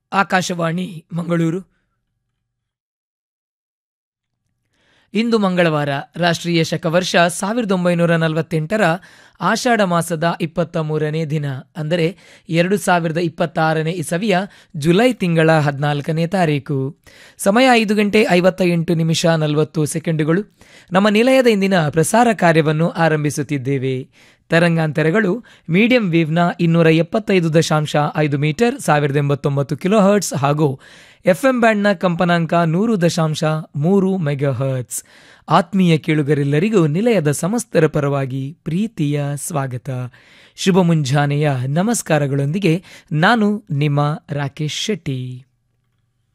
ಆಕಾಶವಾಣಿ ಮಂಗಳೂರು ಇಂದು ಮಂಗಳವಾರ ರಾಷ್ಟ್ರೀಯ ಶಕವರ್ಷ ಸಾವಿರದ ಒಂಬೈನೂರ ನಲವತ್ತೆಂಟರ ಆಷಾಢ ಮಾಸದ ಇಪ್ಪತ್ತ ಮೂರನೇ ದಿನ ಅಂದರೆ ಎರಡು ಸಾವಿರದ ಇಪ್ಪತ್ತಾರನೇ ಇಸವಿಯ ಜುಲೈ ತಿಂಗಳ ಹದಿನಾಲ್ಕನೇ ತಾರೀಕು ಸಮಯ ಐದು ಗಂಟೆ ಐವತ್ತ ಎಂಟು ನಿಮಿಷ ನಲವತ್ತು ಸೆಕೆಂಡುಗಳು ನಮ್ಮ ನಿಲಯದ ಇಂದಿನ ಪ್ರಸಾರ ಕಾರ್ಯವನ್ನು ಆರಂಭಿಸುತ್ತಿದ್ದೇವೆ ತರಂಗಾಂತರಗಳು ಮೀಡಿಯಂ ವೇವ್ನ ಇನ್ನೂರ ಎಪ್ಪತ್ತೈದು ದಶಾಂಶ ಐದು ಮೀಟರ್ ಸಾವಿರದ ಎಂಬತ್ತೊಂಬತ್ತು ಕಿಲೋ ಹರ್ಟ್ಸ್ ಹಾಗೂ ಎಫ್ಎಂ ಬ್ಯಾಂಡ್ನ ಕಂಪನಾಂಕ ನೂರು ದಶಾಂಶ ಮೂರು ಮೆಗಾ ಹರ್ಟ್ಸ್ ಆತ್ಮೀಯ ಕೇಳುಗರೆಲ್ಲರಿಗೂ ನಿಲಯದ ಸಮಸ್ತರ ಪರವಾಗಿ ಪ್ರೀತಿಯ ಸ್ವಾಗತ ಶುಭ ಮುಂಜಾನೆಯ ನಮಸ್ಕಾರಗಳೊಂದಿಗೆ ನಾನು ನಿಮ್ಮ ರಾಕೇಶ್ ಶೆಟ್ಟಿ